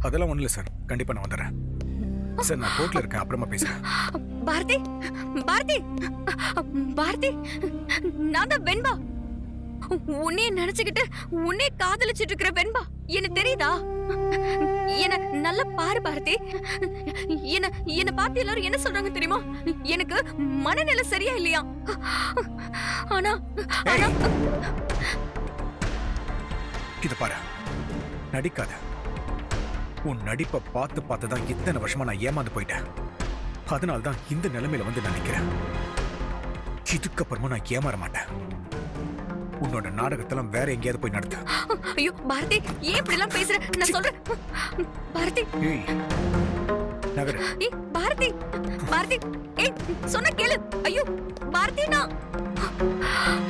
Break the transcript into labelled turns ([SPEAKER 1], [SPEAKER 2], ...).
[SPEAKER 1] அதெல்லாம் ஒண்ணும் இல்லை சார் கண்டிப்பா நான் வந்துடுறேன் சார் நான் கோர்ட்ல இருக்கேன் அப்புறமா பேசுறேன்
[SPEAKER 2] பாரதி பாரதி பாரதி நான் தான் வெண்பா உன்னைய நினைச்சுக்கிட்டு உன்னைய காதலிச்சிட்டு இருக்கிற வெண்பா எனக்கு தெரியுதா என்ன நல்ல பாரு பாரதி என்ன என்ன பார்த்து எல்லாரும் என்ன சொல்றாங்க தெரியுமா எனக்கு மனநிலை சரியா இல்லையா ஆனா ஆனா
[SPEAKER 1] இது பாரு நடிக்காத உன் நடிப்பை பார்த்து பார்த்து தான் இத்தனை வருஷமா நான் ஏமாந்து போயிட்டேன் அதனால தான் இந்த நிலைமையில வந்து நான் நிக்கிறேன் இதுக்கப்புறமா நான் ஏமாற மாட்டேன் உன்னோட நாடகத்தெல்லாம் வேற எங்கேயாவது போய் நடத்து
[SPEAKER 2] ஐயோ பாரதி ஏன் இப்படி எல்லாம் பேசுற நான் சொல்றேன் பாரதி
[SPEAKER 1] ஏய் நகரு
[SPEAKER 2] ஏய் பாரதி பாரதி ஏய் சொன்ன கேளு ஐயோ பாரதி நான்